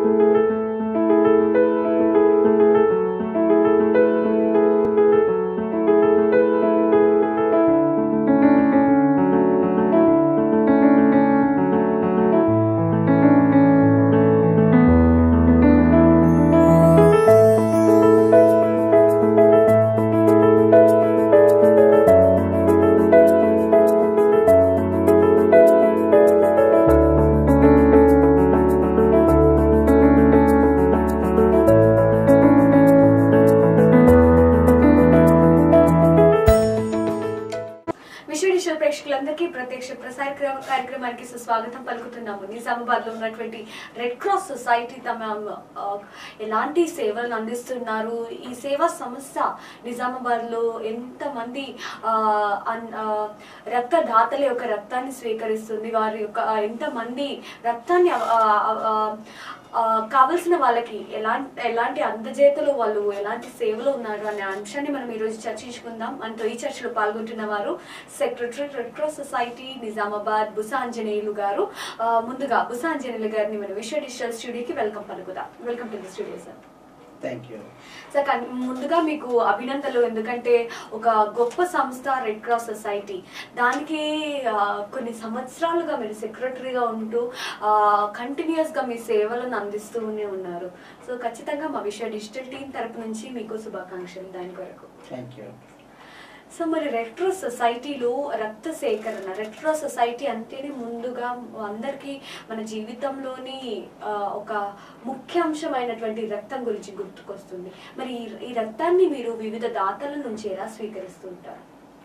విశ్వ ప్రేక్షకులందరికీ ప్రత్యక్ష ప్రసార క్రమ- కార్యక్రమానికి సుస్వాగతం పలుకుతున్నాము నిజామాబాద్ లో ఉన్నటువంటి రెడ్ క్రాస్ సొసైటీ తమ ఆ, ఎలాంటి సేవలను అందిస్తున్నారు ఈ సేవా సంస్థ నిజామాబాద్ లో ఎంత మంది ఆ, అన్- ఆ, రక్తదాతల యొక్క రక్తాన్ని స్వీకరిస్తుంది వారి యొక్క ఎంత మంది రక్తాన్ని ఆ, ఆ, ఆ, ఆ, కావలసిన వాళ్ళకి ఎలాంటి ఎలాంటి అందజేతలు వాళ్ళు ఎలాంటి సేవలు ఉన్నారు అనే అంశాన్ని మనం ఈరోజు చర్చించుకుందాం మనతో ఈ చర్చలో పాల్గొంటున్న వారు secretary red cross society Nizamabad Busanjaneyulu గారు ఆ, ముందుగా బుసాంజనేయులు గారిని మన విశ్వ డిజిటల్ స్టూడియోకి వెల్కమ్ పలుకుదాం welcome to the studio sir thank you sir కానీ ముందుగా మీకు అభినందనలు ఎందుకంటే ఒక గొప్ప సంస్థ రెడ్ క్రాస్ సొసైటీ దానికి ఆ, కొన్ని సంవత్సరాలుగా మీరు సెక్రటరీగా ఉంటూ కంటిన్యూస్ గా మీ సేవలను అందిస్తూనే ఉన్నారు సో ఖచ్చితంగా మా విషయ డిజిటల్ టీం తరపు నుంచి మీకు శుభాకాంక్షలు దాని కొరకు థ్యాంక్ యూ సో మరి రెడ్ క్రాస్ సొసైటీలో రక్త సేకరణ రెడ్ క్రాస్ సొసైటీ అంటేనే ముందుగా అందరికీ మన జీవితంలోని ఆ, ఒక ముఖ్యాంశమైనటువంటి రక్తం గురించి గుర్తుకొస్తుంది మరి ఈ- ఈ రక్తాన్ని మీరు వివిధ దాతల నుంచి ఎలా స్వీకరిస్తుంటారు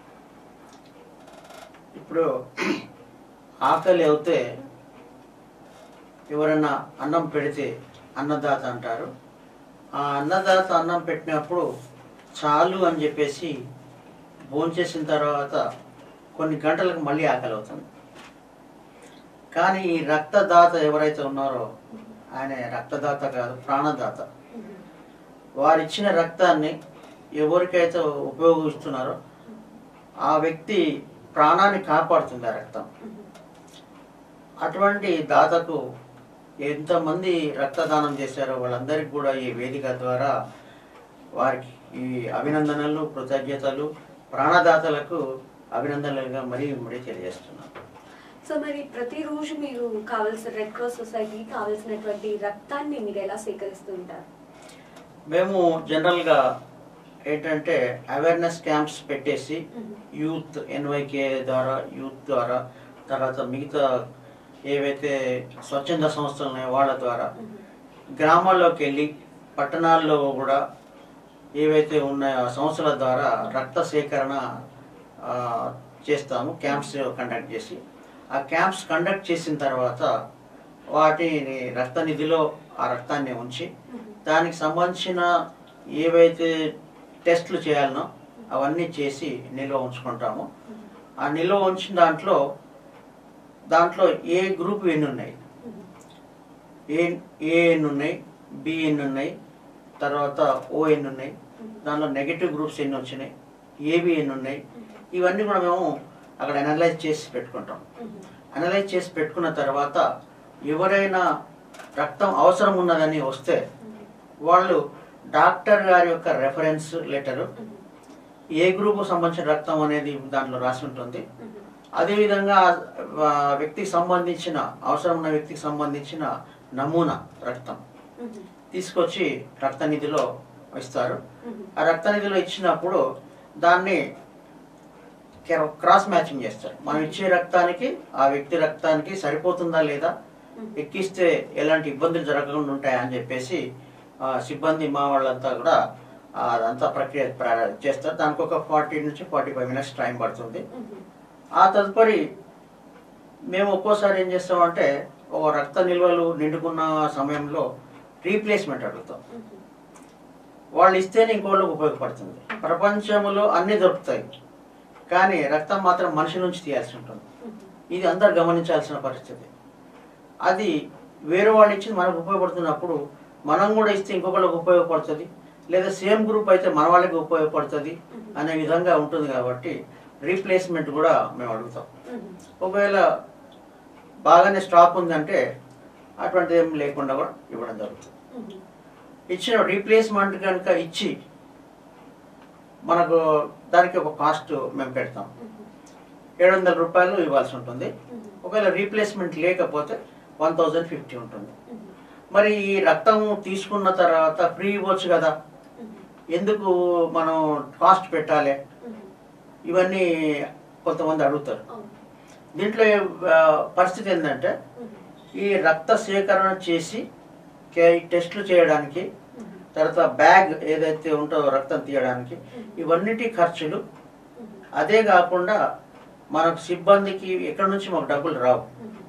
ఇప్పుడు ఆకలి అవుతే ఎవరైనా అన్నం పెడితే అన్నదాత అంటారు ఆ అన్నదాత అన్నం పెట్టినప్పుడు చాలు అని చెప్పేసి భోంచేసిన తర్వాత కొన్ని గంటలకు మళ్ళీ ఆకలి అవుతుంది కానీ ఈ రక్తదాత ఎవరైతే ఉన్నారో ఆయన రక్తదాత కాదు ప్రాణదాత వారిచ్చిన రక్తాన్ని ఎవరికైతే ఉపయోగిస్తున్నారో ఆ వ్యక్తి ప్రాణాన్ని కాపాడుతుంది ఆ రక్తం అటువంటి దాతకు ఎంతమంది రక్తదానం చేశారో వాళ్ళందరికీ కూడా ఈ వేదిక ద్వారా వారికి ఈ అభినందనలు కృతజ్ఞతలు ప్రాణదాతలకు అభినందనలుగా మరీ మరీ తెలియజేస్తున్నాను సో మరి ప్రతిరోజు మీరు కావాల్సిన రెడ్ క్రాస్ సొసైటీకి కావాల్సినటువంటి రక్తాన్ని మీరు ఎలా సేకరిస్తుంటారు మేము జనరల్గా ఏంటంటే అవేర్నెస్ క్యాంప్స్ పెట్టేసి యూత్ ఎన్వైకే ద్వారా యూత్ ద్వారా తర్వాత మిగతా ఏవైతే స్వచ్ఛంద సంస్థలు ఉన్నాయో వాళ్ళ ద్వారా గ్రామాల్లోకి వెళ్ళి పట్టణాల్లో కూడా ఏవైతే ఉన్నాయో ఆ సంస్థల ద్వారా రక్త సేకరణ ఆ, చేస్తాము క్యాంప్స్ కండక్ట్ చేసి ఆ క్యాంప్స్ కండక్ట్ చేసిన తర్వాత వాటిని రక్త నిధిలో ఆ రక్తాన్ని ఉంచి దానికి సంబంధించిన ఏవైతే టెస్ట్లు చేయాలనో అవన్నీ చేసి నిల్వ ఉంచుకుంటాము ఆ నిల్వ ఉంచిన దాంట్లో దాంట్లో ఏ గ్రూప్ ఎన్ని ఉన్నాయి ఏ ఏఎన్ ఉన్నాయి బిఎన్ ఉన్నాయి తర్వాత ఓఎన్ ఉన్నాయి దానిలో నెగటివ్ గ్రూప్స్ ఎన్ని వచ్చినాయి ఏబిఎన్ ఉన్నాయి ఇవన్నీ కూడా మేము అక్కడ అనలైజ్ చేసి పెట్టుకుంటాం అనలైజ్ చేసి పెట్టుకున్న తర్వాత ఎవరైనా రక్తం అవసరం ఉన్నదని వస్తే వాళ్ళు డాక్టర్ గారి యొక్క రెఫరెన్స్ లెటరు ఏ గ్రూపు సంబంధించిన రక్తం అనేది దాంట్లో రాసి ఉంటుంది అదేవిధంగా ఆ వ్యక్తికి సంబంధించిన అవసరం ఉన్న వ్యక్తికి సంబంధించిన నమూనా రక్తం తీసుకొచ్చి రక్త నిధిలో ఇస్తారు ఆ రక్త నిధిలో ఇచ్చినప్పుడు దాన్ని కె- క్రాస్ మ్యాచింగ్ చేస్తారు మనం ఇచ్చే రక్తానికి ఆ వ్యక్తి రక్తానికి సరిపోతుందా లేదా ఎక్కిస్తే ఎలాంటి ఇబ్బందులు జరగకుండా ఉంటాయా అని చెప్పేసి ఆ, సిబ్బంది మా వాళ్ళంతా కూడా ఆ, అదంతా ప్రక్రియ ప్రా- చేస్తారు దానికి ఒక ఫార్టీ నుంచి ఫార్టీ ఫైవ్ మినిట్స్ టైం పడుతుంది ఆ తదుపరి మేము ఒక్కోసారి ఏం చేస్తామంటే ఒక రక్త నిల్వలు నిండుకున్న సమయంలో రీప్లేస్మెంట్ అడుగుతాం వాళ్ళు ఇస్తేనే ఇంకోళ్ళకి ఉపయోగపడుతుంది ప్రపంచంలో అన్నీ దొరుకుతాయి కానీ రక్తం మాత్రం మనిషి నుంచి తీయాల్సి ఉంటుంది ఇది అందరు గమనించాల్సిన పరిస్థితి అది వేరే వాళ్ళు ఇచ్చింది మనకు ఉపయోగపడుతున్నప్పుడు మనం కూడా ఇస్తే ఇంకొకళ్ళకి ఉపయోగపడుతుంది లేదా సేమ్ గ్రూప్ అయితే మన వాళ్ళకి ఉపయోగపడుతుంది అనే విధంగా ఉంటుంది కాబట్టి రీప్లేస్మెంట్ కూడా మేము అడుగుతాం ఒకవేళ బాగానే స్టాక్ ఉందంటే అటువంటిది ఏం లేకుండా కూడా ఇవ్వడం జరుగుతుంది ఇచ్చిన రీప్లేస్మెంట్ కనుక ఇచ్చి మనకు దానికి ఒక కాస్ట్ మేము పెడతాం ఏడు వందల రూపాయలు ఇవ్వాల్సి ఉంటుంది ఒకవేళ రీప్లేస్మెంట్ లేకపోతే వన్ థౌజండ్ ఫిఫ్టీ ఉంటుంది మరి ఈ రక్తం తీసుకున్న తర్వాత ఫ్రీ ఇవ్వచ్చు కదా ఎందుకు మనం కాస్ట్ పెట్టాలి ఇవన్నీ కొంతమంది అడుగుతారు దీంట్లో ఆ, పరిస్థితి ఏంటంటే ఈ రక్త సేకరణ చేసి కే- టెస్టులు చేయడానికి తర్వాత బ్యాగ్ ఏదైతే ఉంటుందో రక్తం తీయడానికి ఇవన్నిటి ఖర్చులు అదే కాకుండా మనకు సిబ్బందికి ఎక్కడి నుంచి మాకు డబ్బులు రావు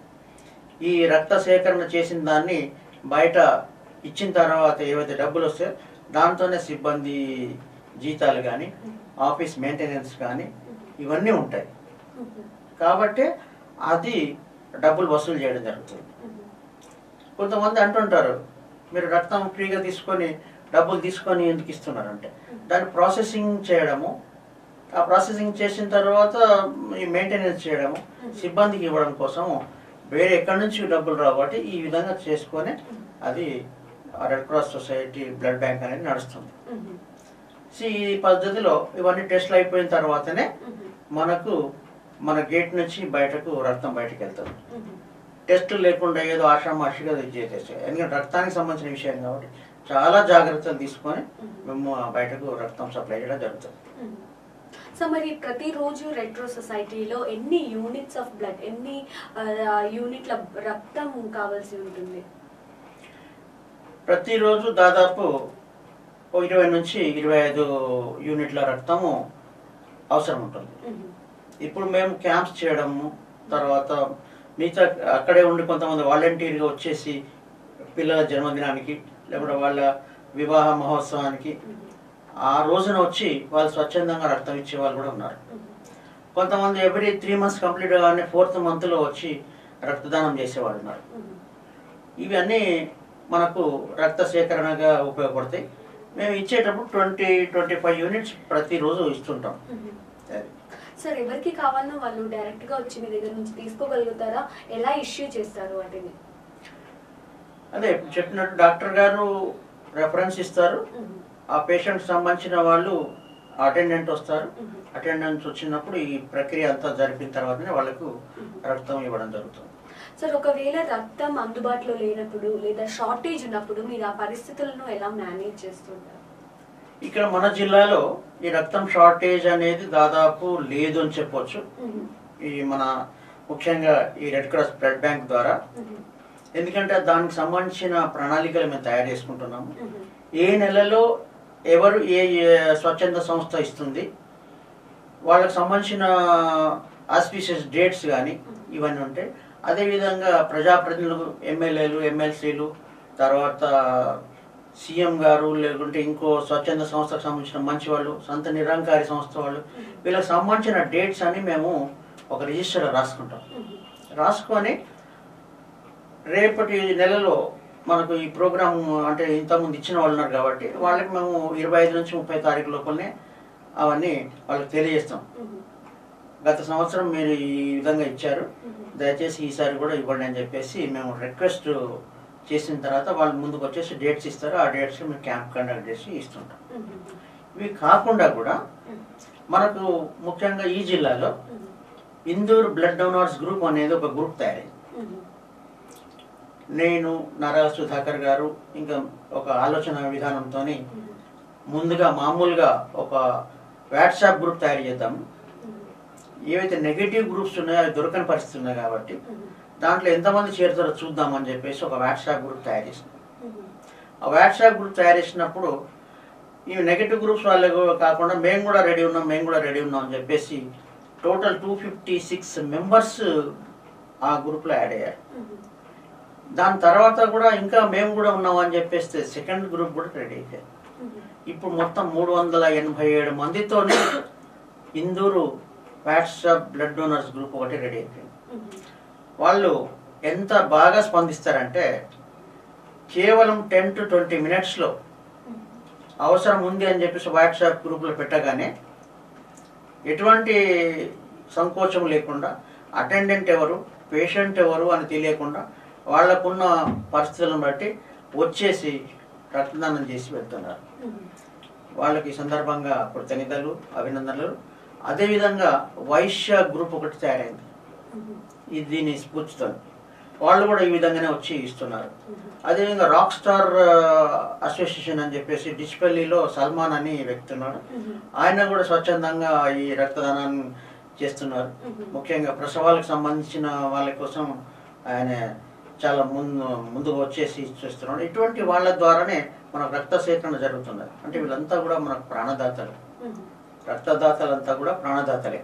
ఈ రక్త సేకరణ చేసిన దాన్ని బయట ఇచ్చిన తర్వాత ఏవైతే డబ్బులు వస్తాయో దాంతోనే సిబ్బంది జీతాలు కానీ ఆఫీస్ మెయింటెనెన్స్ కానీ ఇవన్నీ ఉంటాయి కాబట్టి అది డబ్బులు వసూలు చేయడం జరుగుతుంది కొంతమంది అంటుంటారు మీరు రక్తం ఫ్రీగా తీసుకొని డబ్బులు తీసుకొని ఎందుకు ఇస్తున్నారంటే దాన్ని ప్రాసెసింగ్ చేయడము ఆ ప్రాసెసింగ్ చేసిన తర్వాత ఈ మెయింటెనెన్స్ చేయడము సిబ్బందికి ఇవ్వడం కోసం వేరే ఎక్కడి నుంచి డబ్బులు రావు కాబట్టి ఈ విధంగా చేసుకొని అది red cross society blood bank అనేది నడుస్తుంది సో ఈ పద్ధతిలో ఇవన్నీ టెస్ట్లు అయిపోయిన తర్వాతనే మనకు మన గేట్ నుంచి బయటకు రక్తం బయటకు వెళ్తుంది టెస్టులు లేకుండా ఏదో ఆషామాషిగా ఇది చేసేస్తాయి ఎందుకంటే రక్తానికి సంబంధించిన విషయం కాబట్టి చాలా జాగ్రత్తలు తీసుకొని మేము ఆ బయటకు రక్తం సప్లై చేయడం జరుగుతుంది సో మరి ప్రతిరోజు రెడ్ క్రాస్ సొసైటీలో ఎన్ని యూనిట్స్ ఆఫ్ బ్లడ్ ఎన్ని ఆ, యూనిట్ల రక్తం కావాల్సి ఉంటుంది ప్రతిరోజు దాదాపు ఓ ఇరవై నుంచి ఇరవై ఐదు యూనిట్ల రక్తము అవసరం ఉంటుంది ఇప్పుడు మేము క్యాంప్స్ చేయడము తర్వాత మిగతా అక్కడే ఉండి కొంతమంది వాలంటీర్గా వచ్చేసి పిల్లల జన్మదినానికి లేకుంటే వాళ్ళ వివాహ మహోత్సవానికి ఆ రోజున వచ్చి వాళ్ళు స్వచ్ఛందంగా రక్తం ఇచ్చే వాళ్ళు కూడా ఉన్నారు కొంతమంది ఎవ్రీ త్రీ మంత్స్ కంప్లీట్ కానీ ఫోర్త్ మంత్లో వచ్చి రక్తదానం చేసేవాళ్ళు ఉన్నారు ఇవన్నీ మనకు రక్త సేకరణగా ఉపయోగపడతాయి మేము ఇచ్చేటప్పుడు ట్వంటీ ట్వంటీ ఫైవ్ యూనిట్స్ ప్రతిరోజు ఇస్తుంటాం అది. సార్ ఎవరికి కావాలన్నా వాళ్ళు డైరెక్ట్ గా వచ్చి మీ దగ్గర నుంచి తీసుకోగలుగుతారా ఎలా ఇష్యూ చేస్తారు వాటిని అదే చెప్పినట్టు డాక్టర్ గారు రెఫరెన్స్ ఇస్తారు ఆ పేషెంట్ సంబంధించిన వాళ్ళు అటెండెంట్ వస్తారు అటెండెన్స్ వచ్చినప్పుడు ఈ ప్రక్రియ అంతా జరిపిన తర్వాతనే వాళ్ళకు రక్తం ఇవ్వడం జరుగుతుంది సార్ ఒకవేళ రక్తం అందుబాటులో లేనప్పుడు లేదా షార్టేజ్ ఉన్నప్పుడు మీరు ఆ పరిస్థితులను ఎలా మేనేజ్ చేస్తుంటారు ఇక్కడ మన జిల్లాలో ఈ రక్తం షార్టేజ్ అనేది దాదాపు లేదు అని చెప్పొచ్చు ఈ మన ముఖ్యంగా ఈ రెడ్ క్రాస్ బ్లడ్ బ్యాంక్ ద్వారా ఎందుకంటే దానికి సంబంధించిన ప్రణాళికలు మేము తయారు చేసుకుంటున్నాము ఏ నెలలో ఎవరు ఏ ఏ స్వచ్ఛంద సంస్థ ఇస్తుంది వాళ్ళకి సంబంధించిన ఆస్పీషియస్ డేట్స్ కానీ ఇవన్నీ ఉంటాయి అదేవిధంగా ప్రజాప్రతినిధులు ఎమ్మెల్యేలు ఎమ్మెల్సీలు తర్వాత సీఎం గారు లేకుంటే ఇంకో స్వచ్ఛంద సంస్థకు సంబంధించిన మంచి వాళ్ళు సొంత నిరంకారి సంస్థ వాళ్ళు వీళ్ళకి సంబంధించిన డేట్స్ అని మేము ఒక రిజిస్టర్ రాసుకుంటాం రాసుకొని రేపటి నెలలో మనకు ఈ ప్రోగ్రామ్ అంటే ఇంతకుముందు ఇచ్చిన వాళ్ళు ఉన్నారు కాబట్టి వాళ్ళకి మేము ఇరవై ఐదు నుంచి ముప్పై తారీఖు లోపలనే అవన్నీ వాళ్ళకి తెలియజేస్తాం గత సంవత్సరం మీరు ఈ విధంగా ఇచ్చారు దయచేసి ఈసారి కూడా ఇవ్వండి అని చెప్పేసి మేము రిక్వెస్ట్ చేసిన తర్వాత వాళ్ళు ముందుకు వచ్చేసి డేట్స్ ఇస్తారు ఆ డేట్స్ మేము క్యాంప్ కండక్ట్ చేసి ఇస్తుంటాం ఇవి కాకుండా కూడా మనకు ముఖ్యంగా ఈ జిల్లాలో ఇందూర్ బ్లడ్ డోనర్స్ గ్రూప్ అనేది ఒక గ్రూప్ తయారైంది నేను నారా సుధాకర్ గారు ఇంకా ఒక ఆలోచన విధానంతో ముందుగా మామూలుగా ఒక వాట్సాప్ గ్రూప్ తయారు చేద్దాం ఏవైతే నెగిటివ్ గ్రూప్స్ ఉన్నాయో అవి దొరకని పరిస్థితి ఉన్నాయి కాబట్టి దాంట్లో ఎంతమంది చేరుతారో చూద్దామని చెప్పేసి ఒక వాట్సాప్ గ్రూప్ తయారు చేసాం ఆ వాట్సాప్ గ్రూప్ తయారు చేసినప్పుడు ఈ నెగిటివ్ గ్రూప్స్ వాళ్ళకు కాకుండా మేము కూడా రెడీ ఉన్నాం మేము కూడా రెడీ ఉన్నాం అని చెప్పేసి total two fifty six members ఆ గ్రూప్లో యాడ్ అయ్యారు దాని తర్వాత కూడా ఇంకా మేము కూడా ఉన్నాం అని చెప్పేస్తే సెకండ్ గ్రూప్ కూడా రెడీ అయిపోయారు ఇప్పుడు మొత్తం మూడు వందల ఎనభై ఏడు మందితోనే Indur WhatsApp blood donors group ఒకటి రెడీ అయిపోయింది వాళ్ళు ఎంత బాగా స్పందిస్తారంటే కేవలం టెన్ టు ట్వంటీ మినిట్స్లో అవసరం ఉంది అని చెప్పేసి వాట్సాప్ గ్రూప్లో పెట్టగానే ఎటువంటి సంకోచం లేకుండా అటెండెంట్ ఎవరు పేషెంట్ ఎవరు అని తెలియకుండా వాళ్ళకున్న పరిస్థితులను బట్టి వచ్చేసి రక్తదానం చేసి వెళ్తున్నారు వాళ్ళకి ఈ సందర్భంగా కృతజ్ఞతలు అభినందనలు అదేవిధంగా వైశ్య గ్రూప్ ఒకటి తయారైంది ఇది దీని స్ఫూర్తితో వాళ్ళు కూడా ఈ విధంగానే వచ్చి ఇస్తున్నారు అదేవిధంగా రాక్ స్టార్ అసోసియేషన్ అని చెప్పేసి డిస్పల్లిలో సల్మాన్ అని వ్యక్తి ఉన్నాడు ఆయన కూడా స్వచ్ఛందంగా ఈ రక్తదానాన్ని చేస్తున్నారు ముఖ్యంగా ప్రసవాలకు సంబంధించిన వాళ్ళ కోసం ఆయన చాలా ముందు ముందుకు వచ్చేసి చేస్తున్నాడు ఇటువంటి వాళ్ళ ద్వారానే మనకు రక్త సేకరణ జరుగుతున్నది అంటే వీళ్ళంతా కూడా మనకు ప్రాణదాతలు రక్తదాతలంతా కూడా ప్రాణదాతలే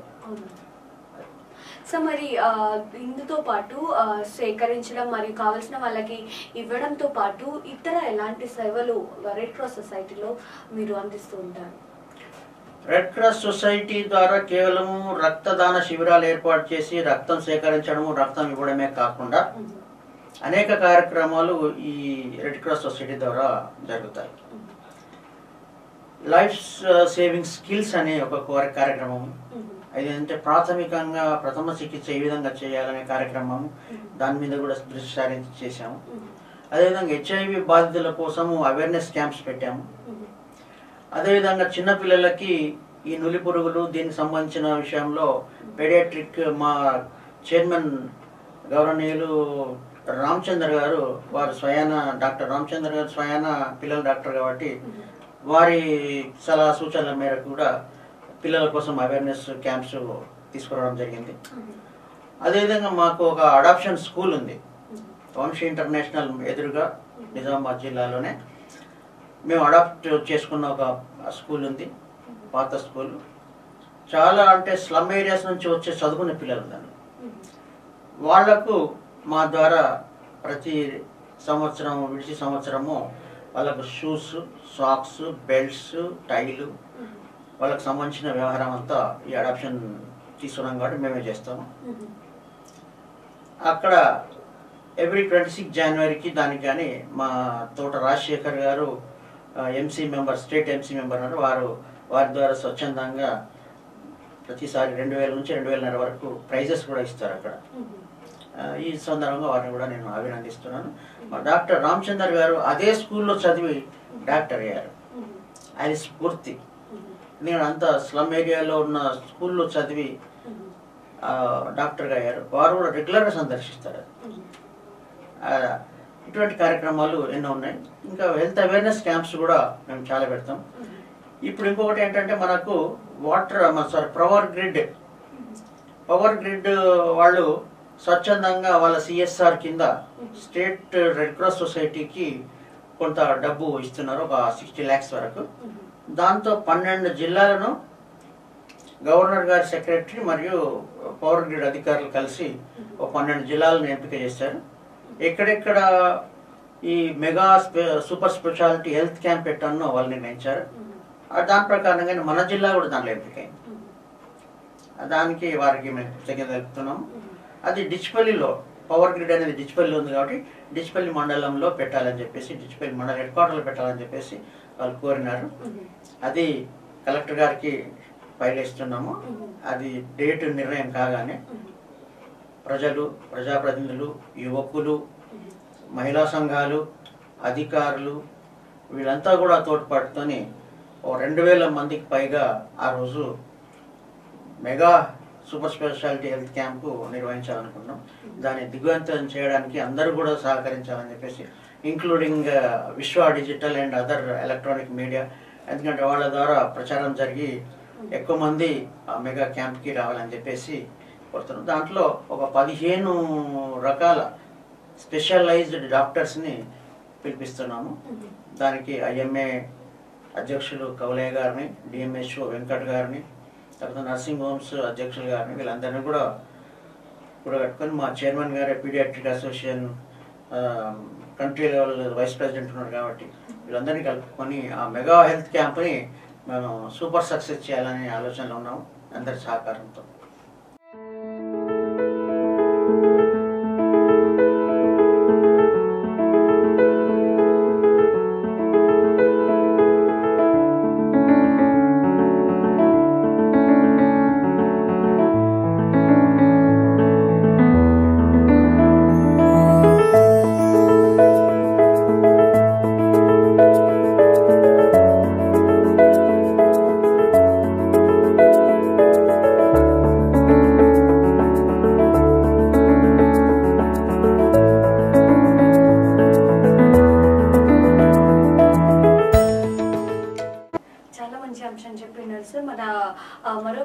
సో మరి ఆ, ఇందుతో పాటు ఆ, సేకరించడం మరియు కావలసిన వాళ్ళకి ఇవ్వడంతో పాటు ఇతర ఎలాంటి సేవలు రెడ్ క్రాస్ సొసైటీలో మీరు అందిస్తూ ఉంటారు రెడ్ క్రాస్ సొసైటీ ద్వారా కేవలం రక్తదాన శిబిరాలు ఏర్పాటు చేసి రక్తం సేకరించడము రక్తం ఇవ్వడమే కాకుండా అనేక కార్యక్రమాలు ఈ రెడ్ క్రాస్ సొసైటీ ద్వారా జరుగుతాయి లైఫ్ సేవింగ్ స్కిల్స్ అనే ఒక కోర- కార్యక్రమం అదేంటే ప్రాథమికంగా ప్రథమ చికిత్స ఏ విధంగా చేయాలనే కార్యక్రమం దాని మీద కూడా దృష్టి సారించి చేశాము అదేవిధంగా హెచ్ఐవి బాధితుల కోసము అవేర్నెస్ క్యాంప్స్ పెట్టాము అదేవిధంగా చిన్నపిల్లలకి ఈ నులి పురుగులు దీనికి సంబంధించిన విషయంలో పెడియాట్రిక్ మా చైర్మన్ గౌరవనీయులు రామచంద్ర గారు వారు స్వయాన డాక్టర్ రామచంద్ర గారు స్వయాన పిల్లల డాక్టర్ కాబట్టి వారి సలహా సూచనల మేరకు కూడా పిల్లల కోసం అవేర్నెస్ క్యాంప్స్ తీసుకురావడం జరిగింది అదేవిధంగా మాకు ఒక అడాప్షన్ స్కూల్ ఉంది వంశీ ఇంటర్నేషనల్ ఎదురుగా నిజామాబాద్ జిల్లాలోనే మేము అడాప్ట్ చేసుకున్న ఒక స్కూల్ ఉంది పాత స్కూల్ చాలా అంటే స్లమ్ ఏరియాస్ నుంచి వచ్చే చదువుకునే పిల్లలు ఉన్నారు వాళ్లకు మా ద్వారా ప్రతి సంవత్సరం విడిచి సంవత్సరము వాళ్ళకు షూస్ సాక్స్ బెల్ట్స్ టైలు వాళ్ళకి సంబంధించిన వ్యవహారం అంతా ఈ అడాప్షన్ తీసుకున్నాం కాబట్టి మేమే చేస్తాము అక్కడ ఎవ్రీ ట్వంటీ సిక్స్ జనవరికి దానికి కానీ మా తోట రాజశేఖర్ గారు MC member state MC member ఉన్నారు వారు వారి ద్వారా స్వచ్ఛందంగా ప్రతిసారి రెండు వేల నుంచి రెండు వేలన్నర వరకు ప్రైజెస్ కూడా ఇస్తారు అక్కడ ఆ, ఈ సందర్భంగా వారిని కూడా నేను అభినందిస్తున్నాను మా డాక్టర్ రామచందర్ గారు అదే స్కూల్లో చదివి డాక్టర్ అయ్యారు అది స్ఫూర్తి నేను అంత స్లమ్ ఏరియాలో ఉన్న స్కూల్లో చదివి ఆ, డాక్టర్గా అయ్యారు వారు కూడా రెగ్యులర్గా సందర్శిస్తారు ఆ, ఇటువంటి కార్యక్రమాలు ఎన్నో ఉన్నాయి ఇంకా హెల్త్ అవేర్నెస్ క్యాంప్స్ కూడా మేము చాలా పెడతాం ఇప్పుడు ఇంకొకటి ఏంటంటే మనకు water sorry power grid power grid వాళ్ళు స్వచ్ఛందంగా వాళ్ళ సిఎస్ఆర్ కింద స్టేట్ రెడ్ క్రాస్ సొసైటీకి కొంత డబ్బు ఇస్తున్నారు ఒక సిక్స్టీ ల్యాక్స్ వరకు దాంతో పన్నెండు జిల్లాలను గవర్నర్ గారి సెక్రటరీ మరియు పవర్ గ్రిడ్ అధికారులు కలిసి ఒక పన్నెండు జిల్లాలను ఎంపిక చేశారు ఎక్కడెక్కడ ఈ mega spe super speciality health camp పెట్టానో వాళ్ళు నిర్ణయించారు ఆ దాని ప్రకారంగానే మన జిల్లా కూడా దాంట్లో ఎంపికైంది ఆ దానికి వారికి మేము కృతజ్ఞత తెలుపుతున్నాము అది డిచ్పల్లిలో పవర్ గ్రిడ్ అనేది డిచ్పల్లి ఉంది కాబట్టి డిచ్పల్లి మండలంలో పెట్టాలని చెప్పేసి డిచ్పల్లి మండలం హెడ్ క్వార్టర్లో పెట్టాలని చెప్పేసి వాళ్ళు కోరినారు అది కలెక్టర్ గారికి ఫైల్ ఇస్తున్నాము అది డేట్ నిర్ణయం కాగానే ప్రజలు ప్రజాప్రతినిధులు యువకులు మహిళా సంఘాలు అధికారులు వీళ్ళంతా కూడా తోడ్పాటుతోని ఓ రెండు వేల మందికి పైగా ఆ రోజు mega super speciality health camp నిర్వహించాలనుకున్నాం దాన్ని దిగ్వంతం చేయడానికి అందరూ కూడా సహకరించాలని చెప్పేసి including Vishwa digital and other electronic media ఎందుకంటే వాళ్ళ ద్వారా ప్రచారం జరిగి ఎక్కువ మంది ఆ మెగా క్యాంప్కి రావాలని చెప్పేసి కోరుతున్నాం దాంట్లో ఒక పదిహేను రకాల స్పెషలైజ్డ్ డాక్టర్స్ని పిలిపిస్తున్నాము దానికి ఐఎంఏ అధ్యక్షులు కౌలయ్య గారిని డిఎంహెచ్ఓ వెంకట్ గారిని తర్వాత నర్సింగ్ హోమ్స్ అధ్యక్షులు గారిని వీళ్ళందరినీ కూడా కూడా కట్టుకొని మా చైర్మన్ గారే paediatric association country level vice president ఉన్నారు కాబట్టి వీళ్ళందరినీ కలుపుకొని ఆ మెగా హెల్త్ క్యాంప్ని మేము సూపర్ సక్సెస్ చేయాలనే ఆలోచనలో ఉన్నాము అందరి సహకారంతో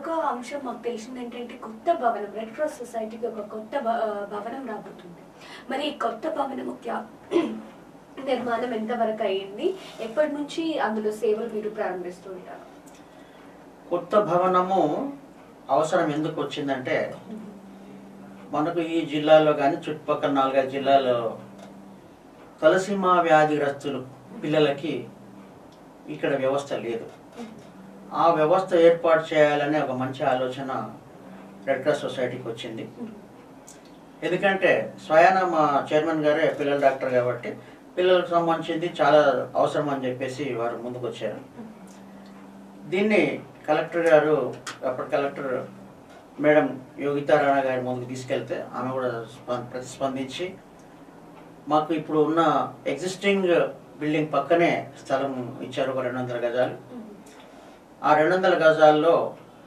మరొక అంశం మాకు తెలిసింది ఏంటంటే కొత్త భవనం రెడ్ క్రాస్ సొసైటీకి ఒక కొత్త భ- ఆ, భవనం రాబోతుంది మరి ఈ కొత్త భవనం క్యా- నిర్మాణం ఎంతవరకు అయ్యింది ఎప్పటి నుంచి అందులో సేవలు మీరు ప్రారంభిస్తూ ఉంటారు కొత్త భవనము అవసరం ఎందుకు వచ్చిందంటే మనకు ఈ జిల్లాలో కానీ చుట్టుపక్కల నాలుగైదు జిల్లాలో తలసీమా వ్యాధిగ్రస్తులు పిల్లలకి ఇక్కడ వ్యవస్థ లేదు ఆ వ్యవస్థ ఏర్పాటు చేయాలనే ఒక మంచి ఆలోచన రెడ్ క్రాస్ సొసైటీకి వచ్చింది ఎందుకంటే స్వయాన మా చైర్మన్ గారే పిల్లల డాక్టర్ కాబట్టి పిల్లలకు సంబంధించింది చాలా అవసరం అని చెప్పేసి వారు ముందుకు వచ్చారు దీన్ని కలెక్టర్ గారు అప్పటి కలెక్టర్ మేడం యోగితా రాణా గారి ముందుకు తీసుకెళ్తే ఆమె కూడా స్ప- ప్రతిస్పందించి మాకు ఇప్పుడు ఉన్న ఎగ్జిస్టింగ్ బిల్డింగ్ పక్కనే స్థలం ఇచ్చారు ఒక రెండు వందల గజాలు ఆ రెండు వందల గజాల్లో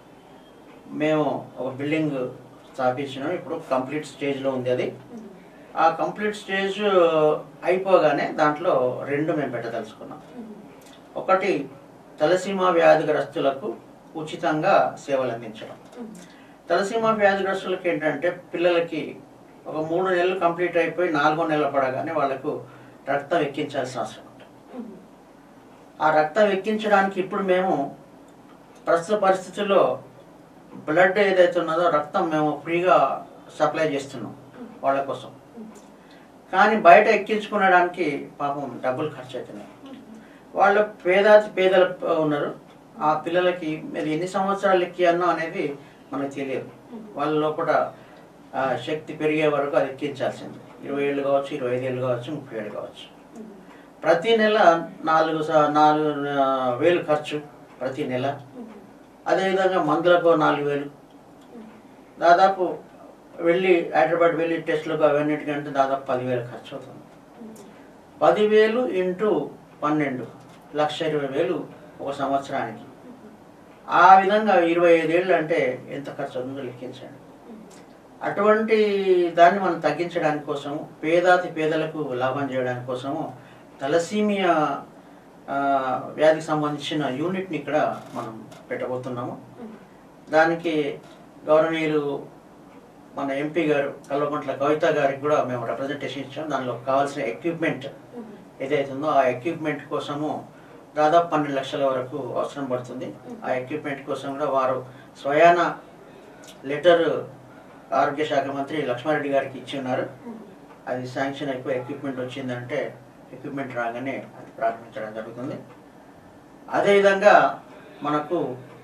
మేము ఒక బిల్డింగ్ స్థాపించినాం ఇప్పుడు కంప్లీట్ స్టేజ్లో ఉంది అది ఆ కంప్లీట్ స్టేజ్ అయిపోగానే దాంట్లో రెండు మేము పెట్టదలుచుకున్నాం ఒకటి తలసీమా వ్యాధిగ్రస్తులకు ఉచితంగా సేవలు అందించడం తలసీమా వ్యాధిగ్రస్తులకు ఏంటంటే పిల్లలకి ఒక మూడు నెలలు కంప్లీట్ అయిపోయి నాలుగో నెలలు పడగానే వాళ్ళకు రక్తం ఎక్కించాల్సిన అవసరం ఉంటుంది ఆ రక్తం ఎక్కించడానికి ఇప్పుడు మేము ప్రస్తుత పరిస్థితుల్లో బ్లడ్ ఏదైతే ఉన్నదో రక్తం మేము ఫ్రీగా సప్లై చేస్తున్నాం వాళ్ళ కోసం కానీ బయట ఎక్కించుకునడానికి పాపం డబ్బులు ఖర్చు అవుతున్నాయి వాళ్ళు పేదాతి పేదలు ఉన్నారు ఆ పిల్లలకి మీరు ఎన్ని సంవత్సరాలు ఎక్కియన్నో అనేది మనకు తెలియదు వాళ్ళ లోపల ఆ, శక్తి పెరిగే వరకు అది ఎక్కించాల్సింది ఇరవై ఏళ్ళు కావచ్చు ఇరవై ఐదు ఏళ్ళు కావచ్చు ముప్పై ఏళ్ళు కావచ్చు ప్రతి నెల నాలుగు స- నాలుగు ఆ, వేలు ఖర్చు ప్రతి నెల అదేవిధంగా మందులకు నాలుగు వేలు దాదాపు వెళ్ళి హైదరాబాద్ వెళ్ళి టెస్టులకు అవన్నిటికంటే దాదాపు పదివేలు ఖర్చు అవుతుంది పదివేలు ఇంటూ పన్నెండు లక్ష ఇరవై వేలు ఒక సంవత్సరానికి ఆ విధంగా ఇరవై ఐదేళ్ళు అంటే ఎంత ఖర్చు అవుతుందో లెక్కించండి అటువంటి దాన్ని మనం తగ్గించడానికి కోసము పేదాతి పేదలకు లాభం చేయడానికి కోసము తలసీమియా ఆ, వ్యాధికి సంబంధించిన యూనిట్ని ఇక్కడ మనం పెట్టబోతున్నాము దానికి గౌరవనీయులు మన ఎంపీ గారు కల్వకుంట్ల కవిత గారికి కూడా మేము రిప్రజెంటేషన్ ఇచ్చాం దానిలో కావాల్సిన ఎక్విప్మెంట్ ఏదైతే ఉందో ఆ ఎక్విప్మెంట్ కోసము దాదాపు పన్నెండు లక్షల వరకు అవసరం పడుతుంది ఆ ఎక్విప్మెంట్ కోసం కూడా వారు స్వయాన లెటర్ ఆరోగ్య శాఖ మంత్రి లక్ష్మారెడ్డి గారికి ఇచ్చి ఉన్నారు అది శాంక్షన్ అయిపోయి ఎక్విప్మెంట్ వచ్చిందంటే ఎక్విప్మెంట్ రాగానే అది ప్రారంభించడం జరుగుతుంది అదేవిధంగా మనకు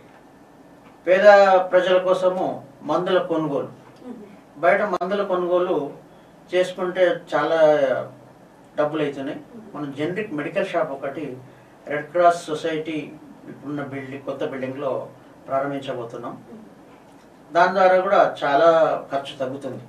పేద ప్రజల కోసము మందుల కొనుగోలు బయట మందుల కొనుగోలు చేసుకుంటే చాలా డబ్బులు అవుతున్నాయి మనం జనరిక్ మెడికల్ షాప్ ఒకటి రెడ్ క్రాస్ సొసైటీ ఇప్పుడున్న బిల్డింగ్ కొత్త బిల్డింగ్లో ప్రారంభించబోతున్నాం దాని ద్వారా కూడా చాలా ఖర్చు తగ్గుతుంది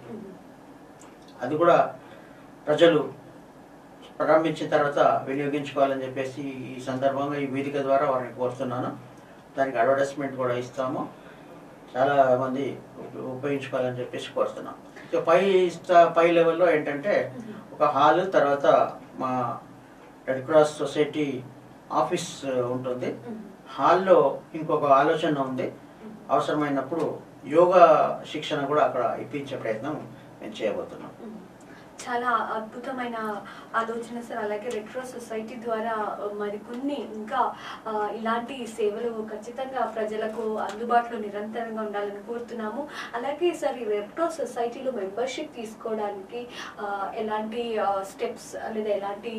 అది కూడా ప్రజలు ప్రారంభించిన తర్వాత వినియోగించుకోవాలని చెప్పేసి ఈ సందర్భంగా ఈ వేదిక ద్వారా వారిని కోరుతున్నాను దానికి అడ్వర్టైజ్మెంట్ కూడా ఇస్తాము చాలా మంది ఉప- ఉపయోగించుకోవాలని చెప్పేసి కోరుతున్నాం ఇక పై స్థా- పై లెవెల్లో ఏంటంటే ఒక హాల్ తర్వాత మా రెడ్ క్రాస్ సొసైటీ ఆఫీస్ ఉంటుంది హాల్లో ఇంకొక ఆలోచన ఉంది అవసరమైనప్పుడు యోగా శిక్షణ కూడా అక్కడ ఇప్పించే ప్రయత్నం మేము చేయబోతున్నాం చాలా అద్భుతమైన ఆలోచన సార్ అలాగే రెడ్ క్రాస్ సొసైటీ ద్వారా మరికొన్ని ఇంకా ఆ, ఇలాంటి సేవలు ఖచ్చితంగా ప్రజలకు అందుబాటులో నిరంతరంగా ఉండాలని కోరుతున్నాము అలాగే సార్ ఈ రెడ్ క్రాస్ సొసైటీలో మెంబర్షిప్ తీసుకోవడానికి ఆ, ఎలాంటి స్టెప్స్ లేదా ఎలాంటి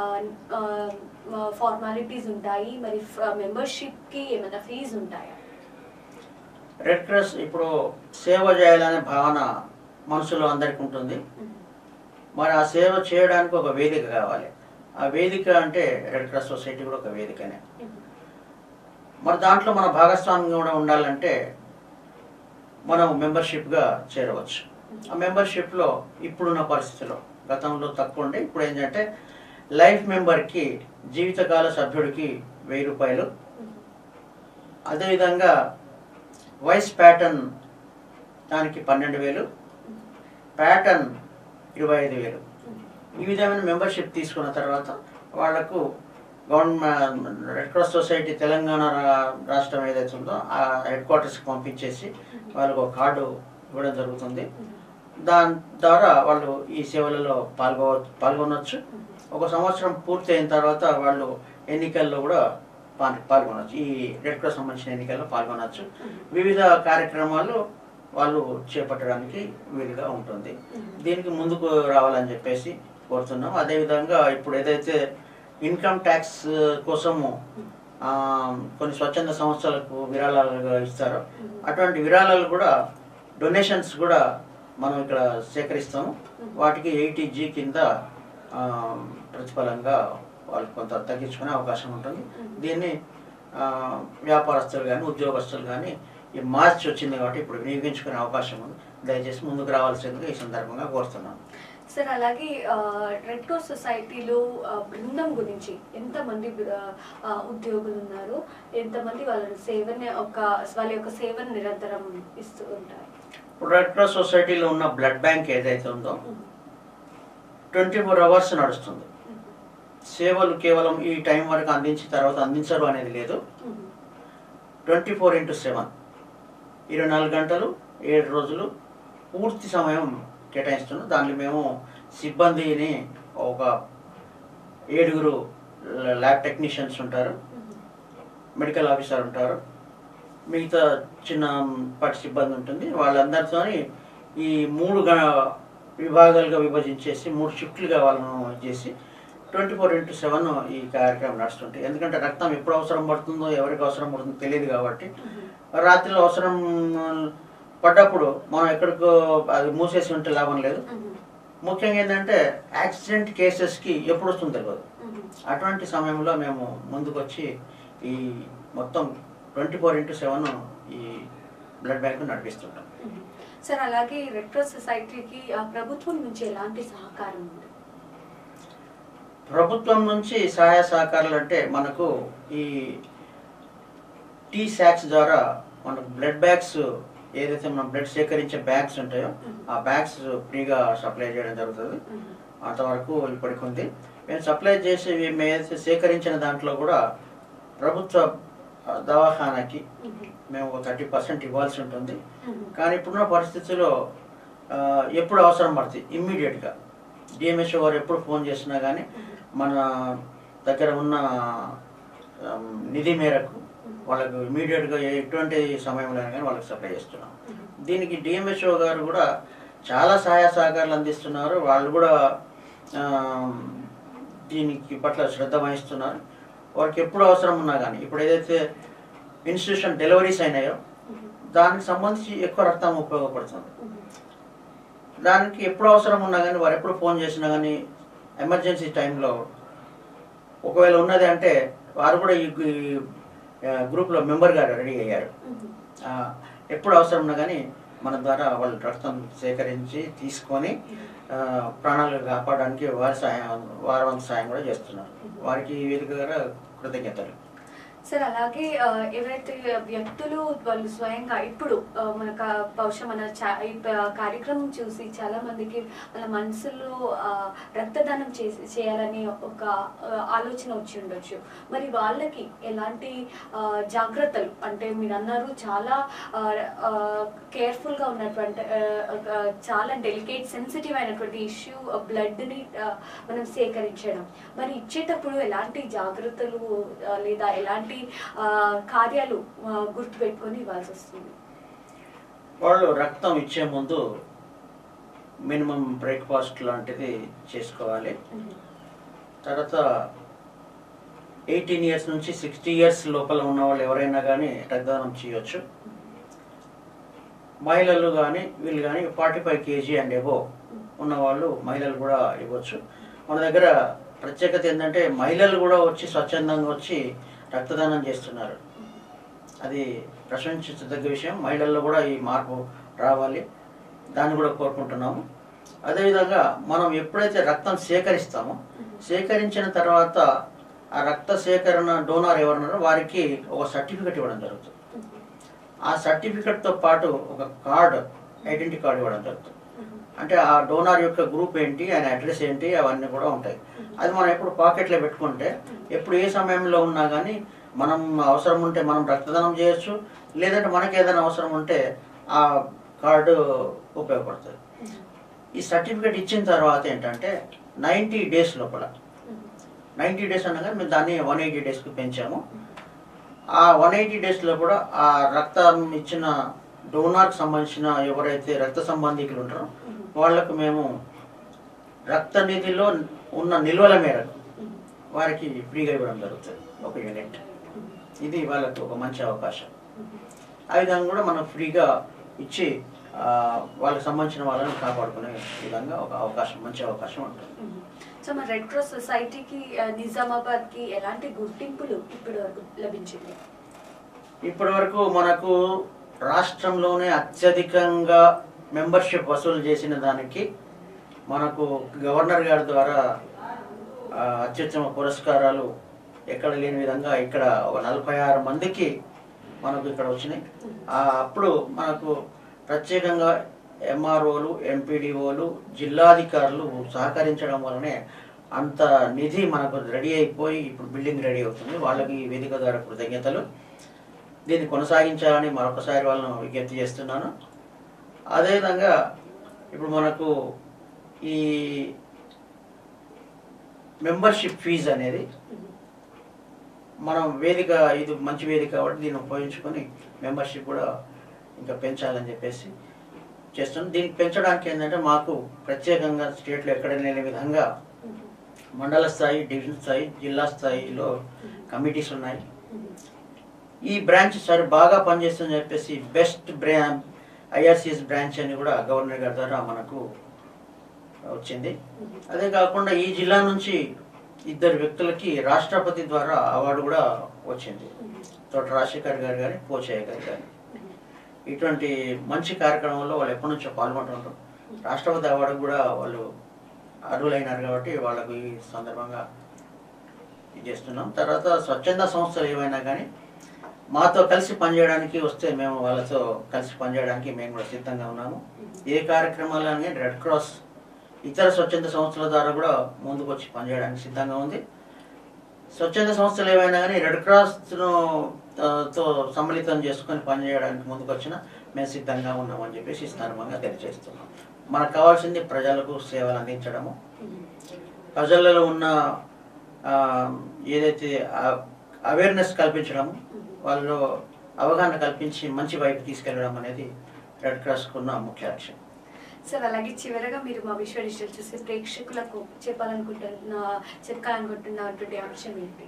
ఫార్మాలిటీస్ ఉంటాయి మరి మెంబర్షిప్కి ఏమైనా ఫీజు ఉంటాయా రెడ్ క్రాస్ ఇప్పుడు సేవ చేయాలనే భావన మనసులో అందరికీ ఉంటుంది మరి ఆ సేవ చేయడానికి ఒక వేదిక కావాలి ఆ వేదిక అంటే రెడ్ క్రాస్ సొసైటీ కూడా ఒక వేదికనే మరి దాంట్లో మన భాగస్వామ్యం కూడా ఉండాలంటే మనం మెంబర్షిప్గా చేరవచ్చు ఆ మెంబర్షిప్లో ఇప్పుడున్న పరిస్థితిలో గతంలో తక్కువ ఉండే ఇప్పుడు ఏంటంటే లైఫ్ మెంబర్కి జీవితకాల సభ్యుడికి వెయ్యి రూపాయలు అదేవిధంగా వైస్ ప్యాటర్న్ దానికి పన్నెండు వేలు ప్యాటర్న్ ఇరవై ఐదు వేలు ఈ విధమైన మెంబర్షిప్ తీసుకున్న తర్వాత వాళ్లకు government red cross society Telangana రా- రాష్ట్రం ఏదైతే ఉందో ఆ హెడ్ క్వార్టర్స్కి పంపించేసి వాళ్ళకు ఒక కార్డు ఇవ్వడం జరుగుతుంది దాని ద్వారా వాళ్ళు ఈ సేవలలో పాల్గొ పాల్గొనవచ్చు ఒక సంవత్సరం పూర్తి అయిన తర్వాత వాళ్ళు ఎన్నికల్లో కూడా పాల్- పాల్గొనవచ్చు ఈ రెడ్ క్రాస్ సంబంధించిన ఎన్నికల్లో పాల్గొనవచ్చు వివిధ కార్యక్రమాలు వాళ్ళు చేపట్టడానికి వీలుగా ఉంటుంది దీనికి ముందుకు రావాలని చెప్పేసి కోరుతున్నాం అదేవిధంగా ఇప్పుడు ఏదైతే ఇన్కమ్ ట్యాక్స్ కోసము ఆ, కొన్ని స్వచ్ఛంద సంస్థలకు విరాళాలుగా ఇస్తారో అటువంటి విరాళాలు కూడా డొనేషన్స్ కూడా మనం ఇక్కడ సేకరిస్తాము వాటికి ఎయిటీ జీ కింద ఆ, ప్రతిఫలంగా వాళ్ళు కొంత తగ్గించుకునే అవకాశం ఉంటుంది దీన్ని ఆ, వ్యాపారస్తులు కానీ ఉద్యోగస్తులు కానీ ఈ మార్చి వచ్చింది కాబట్టి ఇప్పుడు వినియోగించుకునే అవకాశం ఉంది దయచేసి ముందుకు రావాల్సిందిగా ఈ సందర్భంగా కోరుతున్నాను సార్ అలాగే ఆ, రెడ్ క్రాస్ సొసైటీలో ఆ, బృందం గురించి ఎంతమంది బృ- ఆ, ఉద్యోగులు ఉన్నారు ఎంతమంది వాళ్ళ సేవని ఒక వాళ్ళ యొక్క సేవను నిరంతరం ఇస్తూ ఉంటారు ఇప్పుడు రెడ్ క్రాస్ సొసైటీలో ఉన్న బ్లడ్ బ్యాంక్ ఏదైతే ఉందో ట్వంటీ ఫోర్ అవర్స్ నడుస్తుంది సేవలు కేవలం ఈ టైం వరకు అందించిన తర్వాత అందించరు అనేది లేదు ట్వంటీ ఫోర్ ఇంటూ సెవెన్ ఇరవై నాలుగు గంటలు ఏడు రోజులు పూర్తి సమయం కేటాయిస్తున్నాం దాంట్లో మేము సిబ్బందిని ఒక ఏడుగురు ల్యాబ్ టెక్నీషియన్స్ ఉంటారు మెడికల్ ఆఫీసర్ ఉంటారు మిగతా చిన్న పాటి సిబ్బంది ఉంటుంది వాళ్ళందరితో ఈ మూడు గ- విభాగాలుగా విభజించేసి మూడు షిఫ్ట్లుగా వాళ్ళను చేసి ట్వంటీ ఫోర్ ఇంటూ సెవెన్ ఈ కార్యక్రమం నడుస్తుంటాయి ఎందుకంటే రక్తం ఎప్పుడు అవసరం పడుతుందో ఎవరికి అవసరం పడుతుందో తెలియదు కాబట్టి రాత్రిలో అవసరం పడ్డప్పుడు మనం ఎక్కడికో అది మూసేసి ఉంటే లాభం లేదు ముఖ్యంగా ఏంటంటే యాక్సిడెంట్ కేసెస్కి ఎప్పుడు వస్తుందో తెలియదు అటువంటి సమయంలో మేము ముందుకొచ్చి ఈ మొత్తం ట్వంటీ ఫోర్ ఇంటూ సెవెన్ ఈ బ్లడ్ బ్యాంక్ నడిపిస్తుంటాం సార్ అలాగే రెడ్ క్రాస్ సొసైటీకి ఆ, ప్రభుత్వం నుంచి ఎలాంటి సహకారం ఉంది ప్రభుత్వం నుంచి సహాయ సహకారాలు అంటే మనకు ఈ టీ శాక్స్ ద్వారా మనకు బ్లడ్ బ్యాగ్స్ ఏదైతే మనం బ్లడ్ సేకరించే బ్యాగ్స్ ఉంటాయో ఆ బ్యాగ్స్ ఫ్రీగా సప్లై చేయడం జరుగుతుంది అంతవరకు ఇప్పటికి ఉంది మేము సప్లై చేసి మేము ఏదైతే సేకరించిన దాంట్లో కూడా ప్రభుత్వ ఆ, దవాఖానాకి మేము ఒక థర్టీ పర్సెంట్ ఇవ్వాల్సి ఉంటుంది కానీ ఇప్పుడున్న పరిస్థితుల్లో ఆ, ఎప్పుడు అవసరం పడుతుంది ఇమ్మీడియట్గా డిఎంహెచ్ఓ వారు ఎప్పుడు ఫోన్ చేసినా కానీ మన దగ్గర ఉన్న ఆ, నిధి మేరకు వాళ్ళకు ఇమీడియట్గా ఎటువంటి సమయంలో కానీ వాళ్ళకి సప్లై చేస్తున్నాం దీనికి డిఎంహెచ్ఓ గారు కూడా చాలా సహాయ సహకారాలు అందిస్తున్నారు వాళ్ళు కూడా ఆ, దీనికి పట్ల శ్రద్ధ వహిస్తున్నారు వారికి ఎప్పుడు అవసరం ఉన్నా కానీ ఇప్పుడు ఏదైతే ఇన్స్టిట్యూషన్ డెలివరీస్ అయినాయో దానికి సంబంధించి ఎక్కువ రక్తం ఉపయోగపడుతుంది దానికి ఎప్పుడు అవసరం ఉన్నా కానీ వారు ఎప్పుడు ఫోన్ చేసినా కానీ ఎమర్జెన్సీ టైంలో ఒకవేళ ఉన్నది అంటే వారు కూడా ఈ ఈ, ఆ, గ్రూప్లో మెంబర్గా రెడీ అయ్యారు ఆ, ఎప్పుడు అవసరం ఉన్నా కానీ మన ద్వారా వాళ్ళు రక్తం సేకరించి తీసుకొని ఆ, ప్రాణాలు కాపాడడానికి వారి సాయం వారి వంతు సాయం కూడా చేస్తున్నారు వారికి ఈ వేదిక ద్వారా కృతజ్ఞతలు సార్ అలాగే ఆ, ఎవరైతే వ్యక్తులు వాళ్ళు స్వయంగా ఇప్పుడు ఆ, మన కా- బహుశా మన చా- ఈ ప- కార్యక్రమం చూసి చాలా మందికి వాళ్ళ మనసులో ఆ, రక్తదానం చేసి చేయాలని ఒక ఆ, ఆలోచన వచ్చి ఉండొచ్చు మరి వాళ్ళకి ఎలాంటి ఆ, జాగ్రత్తలు అంటే మీరు అన్నారు చాలా కేర్ఫుల్ గా ఉన్నటువంటి ఆ, ఒక చాలా డెలికేట్ సెన్సిటివ్ అయినటువంటి ఇష్యూ బ్లడ్ ని ఆ, మనం సేకరించడం మరి ఇచ్చేటప్పుడు ఎలాంటి జాగ్రత్తలు ఆ, లేదా ఎలాంటి ఆ, కార్యాలు ఆ, గుర్తుపెట్టుకొని ఇవ్వాల్సి వస్తుంది వాళ్ళు రక్తం ఇచ్చే ముందు మినిమం బ్రేక్ఫాస్ట్ లాంటిది చేసుకోవాలి తర్వాత ఎయిటీన్ ఇయర్స్ నుంచి సిక్స్టీ ఇయర్స్ లోపల ఉన్న వాళ్ళు ఎవరైనా కానీ రక్తదానం చేయొచ్చు మహిళలు కానీ వీళ్ళు కానీ forty five KG and above ఉన్నవాళ్ళు మహిళలు కూడా ఇవ్వచ్చు మన దగ్గర ప్రత్యేకత ఏంటంటే మహిళలు కూడా వచ్చి స్వచ్ఛందంగా వచ్చి రక్తదానం చేస్తున్నారు అది ప్రశంసించదగ్గ విషయం మహిళల్లో కూడా ఈ మార్పు రావాలి దాన్ని కూడా కోరుకుంటున్నాము అదేవిధంగా మనం ఎప్పుడైతే రక్తం సేకరిస్తామో సేకరించిన తర్వాత ఆ రక్త సేకరణ డోనార్ ఎవరున్నారో వారికి ఒక సర్టిఫికెట్ ఇవ్వడం జరుగుతుంది ఆ సర్టిఫికెట్తో పాటు ఒక కార్డు ఐడెంటిటీ కార్డు ఇవ్వడం జరుగుతుంది అంటే ఆ డోనార్ యొక్క గ్రూప్ ఏంటి ఆయన అడ్రస్ ఏంటి అవన్నీ కూడా ఉంటాయి అది మనం ఎప్పుడు పాకెట్లో పెట్టుకుంటే ఎప్పుడు ఏ సమయంలో ఉన్నా కానీ మనం అవసరం ఉంటే మనం రక్తదానం చేయొచ్చు లేదంటే మనకి ఏదైనా అవసరం ఉంటే ఆ కార్డు ఉపయోగపడుతుంది ఈ సర్టిఫికేట్ ఇచ్చిన తర్వాత ఏంటంటే నైంటీ డేస్ లోపల నైంటీ డేస్ అనగా మేము దాన్ని వన్ ఎయిటీ డేస్కి పెంచాము ఆ వన్ ఎయిటీ డేస్లో కూడా ఆ రక్తం ఇచ్చిన డోనార్కి సంబంధించిన ఎవరైతే రక్త సంబంధికులు ఉంటారో వాళ్ళకు మేము రక్త నిధిలో ఉన్న నిల్వల మేరకు వారికి ఫ్రీగా ఇవ్వడం జరుగుతుంది ఒక యూనిట్ ఇది వాళ్ళకు ఒక మంచి అవకాశం ఆ విధంగా కూడా మనం ఫ్రీగా ఇచ్చి ఆ, వాళ్ళకి సంబంధించిన వాళ్ళని కాపాడుకునే విధంగా ఒక అవకాశం మంచి అవకాశం ఉంటుంది సో మన రెడ్ క్రాస్ సొసైటీకి ఆ, నిజామాబాద్కి ఎలాంటి గుర్తింపులు ఇప్పటి వరకు లభించింది ఇప్పటి వరకు మనకు రాష్ట్రంలోనే అత్యధికంగా మెంబర్షిప్ వసూలు చేసిన దానికి మనకు గవర్నర్ గారి ద్వారా ఆ, అత్యుత్తమ పురస్కారాలు ఎక్కడ లేని విధంగా ఇక్కడ ఒక నలభై ఆరు మందికి మనకు ఇక్కడ వచ్చినాయి ఆ, అప్పుడు మనకు ప్రత్యేకంగా ఎంఆర్ఓలు ఎంపీడీఓలు జిల్లాధికారులు సహకరించడం వల్లనే అంత నిధి మనకు రెడీ అయిపోయి ఇప్పుడు బిల్డింగ్ రెడీ అవుతుంది వాళ్ళకి ఈ వేదిక ద్వారా కృతజ్ఞతలు దీన్ని కొనసాగించాలని మరొకసారి వాళ్ళను విజ్ఞప్తి చేస్తున్నాను అదేవిధంగా ఇప్పుడు మనకు ఈ మెంబర్షిప్ ఫీజు అనేది మనం వేదిక ఇది మంచి వేదిక కాబట్టి దీన్ని ఉపయోగించుకొని మెంబర్షిప్ కూడా ఇంకా పెంచాలని చెప్పేసి చేస్తున్నాం దీనికి పెంచడానికి ఏంటంటే మాకు ప్రత్యేకంగా స్టేట్లో ఎక్కడ లేని విధంగా మండల స్థాయి డివిజన్ స్థాయి జిల్లా స్థాయిలో కమిటీస్ ఉన్నాయి ఈ బ్రాంచ్ సరే బాగా పనిచేస్తుందని చెప్పేసి బెస్ట్ బ్రా ఐఆర్సిఎస్ బ్రాంచ్ అని కూడా గవర్నర్ గారి ద్వారా మనకు వచ్చింది అదే కాకుండా ఈ జిల్లా నుంచి ఇద్దరు వ్యక్తులకి రాష్ట్రపతి ద్వారా అవార్డు కూడా వచ్చింది తోట రాజశేఖర్ గారు కానీ పోచయ్య గారు కానీ ఇటువంటి మంచి కార్యక్రమంలో వాళ్ళు ఎప్పటి నుంచో పాల్గొంటుంటారు రాష్ట్రపతి అవార్డు కూడా వాళ్ళు అర్హులైనారు కాబట్టి వాళ్ళకు ఈ సందర్భంగా ఇది చేస్తున్నాం తర్వాత స్వచ్ఛంద సంస్థలు ఏవైనా కానీ మాతో కలిసి పనిచేయడానికి వస్తే మేము వాళ్ళతో కలిసి పనిచేయడానికి మేము కూడా సిద్ధంగా ఉన్నాము ఏ కార్యక్రమాలని రెడ్ క్రాస్ ఇతర స్వచ్ఛంద సంస్థల ద్వారా కూడా ముందుకు వచ్చి పనిచేయడానికి సిద్ధంగా ఉంది స్వచ్ఛంద సంస్థలు ఏవైనా కానీ రెడ్ క్రాస్ను ఆ, తో సమ్మిళితం చేసుకొని పనిచేయడానికి ముందుకు వచ్చినా మేము సిద్ధంగా ఉన్నామని చెప్పేసి ఈ సందర్భంగా తెలియజేస్తున్నాం మనకు కావాల్సింది ప్రజలకు సేవలు అందించడము ప్రజలలో ఉన్న ఆ, ఏదైతే అవేర్నెస్ కల్పించడం వాళ్ళు అవగాహన కల్పించి మంచి వైపు తీసుకెళ్ళడం అనేది రెడ్ క్రాస్కు ఉన్న ముఖ్య లక్ష్యం సార్ అలాగే చివరగా మీరు మా విశ్వ డిజిటల్ చూసే ప్రేక్షకులకు చెప్పాలనుకుంటున్న చెప్పాలనుకుంటున్నటువంటి అంశం ఏంటి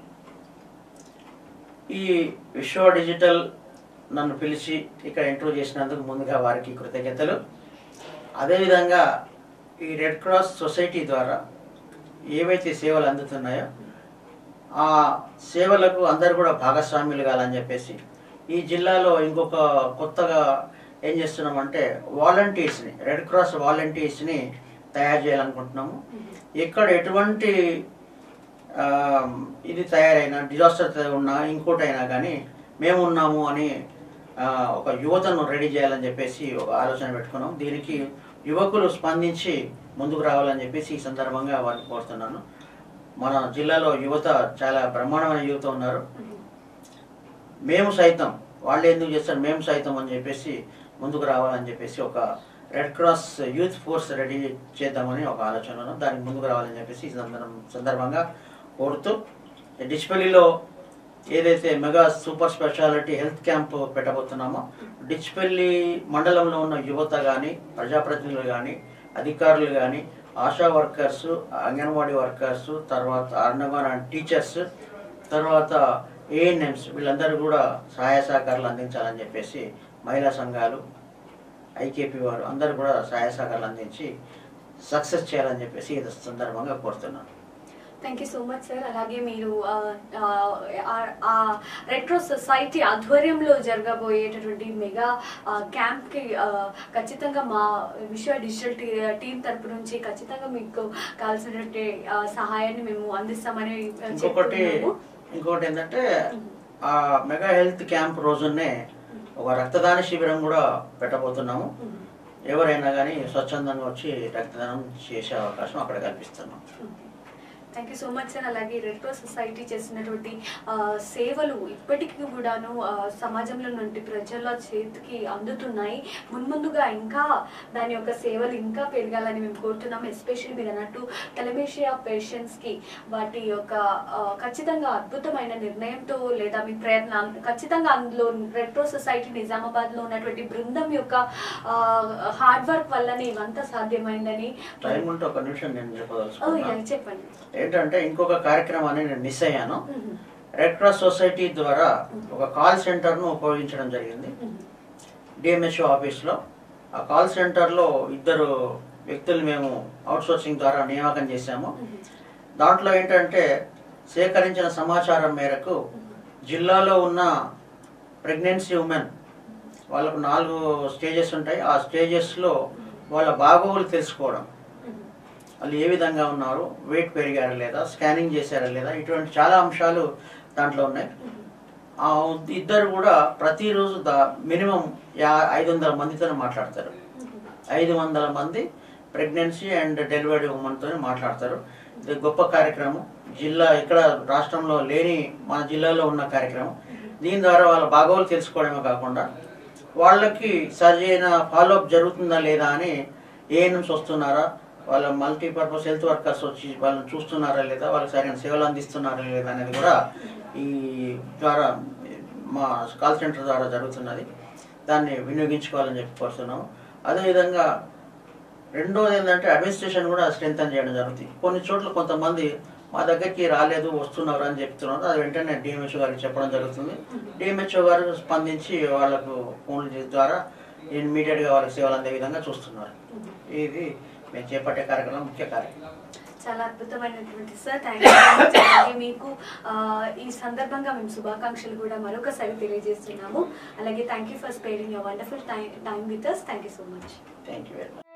ఈ విశ్వ డిజిటల్ నన్ను పిలిచి ఇక్కడ ఇంట్రో చేసినందుకు ముందుగా వారికి కృతజ్ఞతలు అదేవిధంగా ఈ రెడ్ క్రాస్ సొసైటీ ద్వారా ఏవైతే సేవలు అందుతున్నాయో ఆ సేవలకు అందరు కూడా భాగస్వాములు కావాలని చెప్పేసి ఈ జిల్లాలో ఇంకొక కొత్తగా ఏం చేస్తున్నామంటే వాలంటీర్స్ని రెడ్ క్రాస్ వాలంటీర్స్ని తయారు చేయాలనుకుంటున్నాము ఎక్కడ ఎటువంటి ఆ, ఇది తయారైన డిజాస్టర్ ఉన్నా ఇంకోటి అయినా కానీ మేము ఉన్నాము అని ఆ, ఒక యువతను రెడీ చేయాలని చెప్పేసి ఒక ఆలోచన పెట్టుకున్నాం దీనికి యువకులు స్పందించి ముందుకు రావాలని చెప్పేసి ఈ సందర్భంగా వారిని కోరుతున్నాను మన జిల్లాలో యువత చాలా బ్రహ్మాండమైన యువత ఉన్నారు మేము సైతం వాళ్ళు ఎందుకు చేస్తారు మేము సైతం అని చెప్పేసి ముందుకు రావాలని చెప్పేసి ఒక red cross youth force ready చేద్దామని ఒక ఆలోచన ఉన్నాం. దానికి ముందుకు రావాలని చెప్పేసి ఈ సందర్భం సందర్భంగా కోరుతూ డిచ్పల్లిలో ఏదైతే mega super speciality health camp పెట్టబోతున్నామో డిచ్పల్లి మండలంలో ఉన్న యువత కానీ ప్రజాప్రతినిధులు కానీ అధికారులు కానీ ఆశా వర్కర్స్ అంగన్వాడీ వర్కర్స్ తర్వాత అండ్ టీచర్స్ తర్వాత ఏఎన్ఎంస్ వీళ్ళందరూ కూడా సహాయ సహకారాలు అందించాలని చెప్పేసి మహిళా సంఘాలు ఐకేపీ వారు అందరూ కూడా సహాయ సహకారాలు అందించి సక్సెస్ చేయాలని చెప్పేసి ఈ సందర్భంగా కోరుతున్నాను thank you so much sir అలాగే మీరు ఆ, ఆ, ఆ- ఆ రెడ్ క్రాస్ సొసైటీ ఆధ్వర్యంలో జరగబోయేటటువంటి మెగా ఆ, క్యాంప్కి ఆ, ఖచ్చితంగా మా విశ్వ డిజిటల్ టీ టీం తరపు నుంచి ఖచ్చితంగా మీకు కావాల్సినటువంటి ఆ, సహాయాన్ని మేము అందిస్తామని ఆ, ఇంకొకటి చెప్తున్నాము. ఇంకొకటి ఏంటంటే ఆ మెగా హెల్త్ క్యాంప్ రోజునే ఒక రక్తదాన శిబిరం కూడా పెట్టబోతున్నాము ఎవరైనా కానీ స్వచ్ఛందంగా వచ్చి రక్తదానం చేసే అవకాశం అక్కడ కల్పిస్తున్నాం thank you so much sir అలాగే రెడ్ క్రాస్ సొసైటీ చేసినటువంటి ఆ, సేవలు ఇప్పటికీ కూడాను ఆ, సమాజంలో నుండి ప్రజల చేతికి అందుతున్నాయి మున్ముందుగా ఇంకా దాని యొక్క సేవలు ఇంకా పెరగాలని మేము కోరుతున్నాం ఎస్పెషల్లీ మీరు అన్నట్టు తెలమేషియా పేషెంట్స్కి వాటి యొక్క ఆ, ఖచ్చితంగా అద్భుతమైన నిర్ణయంతో లేదా మీ ప్రయత్నం ఖచ్చితంగా అందులో రెడ్ క్రాస్ సొసైటీ నిజామాబాద్లో ఉన్నటువంటి బృందం యొక్క హార్డ్ వర్క్ వల్లనే ఇవంతా సాధ్యమైందని టైం ఉంటే ఒక నిమిషం నేను ఓ, యా, చెప్పదలుచుకున్నాను చెప్పండి ఏంటంటే ఇంకొక కార్యక్రమాన్ని నేను మిస్ అయ్యాను మ్మ్. రెడ్ క్రాస్ సొసైటీ ద్వారా ఒక కాల్ సెంటర్ను ఉపయోగించడం జరిగింది మ్మ్. డిఎంహెచ్ఓ ఆఫీస్లో ఆ కాల్ సెంటర్లో ఇద్దరు వ్యక్తులు మేము అవుట్సోర్సింగ్ ద్వారా నియామకం చేశాము దాంట్లో ఏంటంటే సేకరించిన సమాచారం మేరకు జిల్లాలో ఉన్న ప్రెగ్నెన్సీ ఉమెన్ వాళ్ళకు నాలుగు స్టేజెస్ ఉంటాయి ఆ స్టేజెస్లో వాళ్ళ బాగోగులు తెలుసుకోవడం వాళ్ళు ఏ విధంగా ఉన్నారు వెయిట్ పెరిగారా లేదా స్కానింగ్ చేశారా లేదా ఇటువంటి చాలా అంశాలు దాంట్లో ఉన్నాయి ఆ ఇద్దరు కూడా ప్రతిరోజు దా మినిమం యా ఐదు వందల మందితో మాట్లాడతారు ఐదు వందల మంది ప్రెగ్నెన్సీ అండ్ డెలివరీ ఉమెన్తో మాట్లాడతారు ఇది గొప్ప కార్యక్రమం జిల్లా ఇక్కడ రాష్ట్రంలో లేని మన జిల్లాలో ఉన్న కార్యక్రమం దీని ద్వారా వాళ్ళ బాగోలు తెలుసుకోవడమే కాకుండా వాళ్ళకి సరైన ఫాలోఅప్ జరుగుతుందా లేదా అని ఏఎన్ఎంస్ వస్తున్నారా వాళ్ళ మల్టీపర్పస్ హెల్త్ వర్కర్స్ వచ్చి వాళ్ళని చూస్తున్నారా లేదా వాళ్ళకి సరైన సేవలు అందిస్తున్నారా లేదా అనేది కూడా ఈ ద్వారా మా కాల్ సెంటర్ ద్వారా జరుగుతున్నది దాన్ని వినియోగించుకోవాలని చెప్పి కోరుతున్నాము అదేవిధంగా రెండోది ఏంటంటే అడ్మినిస్ట్రేషన్ కూడా స్ట్రెంగ్ చేయడం జరుగుతుంది కొన్ని చోట్ల కొంతమంది మా దగ్గరికి రాలేదు వస్తున్నారు అని చెప్తున్నారు అది వెంటనే డిఎంహెచ్ఓ గారికి చెప్పడం జరుగుతుంది డిఎంహెచ్ఓ గారు స్పందించి వాళ్ళకు ఫోన్ల ద్వారా ఇమ్మీడియట్గా వాళ్ళకి సేవలు అందే విధంగా చూస్తున్నారు ఇది మేము చేపట్టే కార్యక్రమం ముఖ్య కార్యక్రమం చాలా అద్భుతమైనటువంటి సార్ థ్యాంక్ యూ అలాగే మీకు ఆ, ఈ సందర్భంగా మేము శుభాకాంక్షలు కూడా మరొకసారి తెలియజేస్తున్నాము అలాగే thank you for sparing your wonderful time time with us thank you so much thank you very much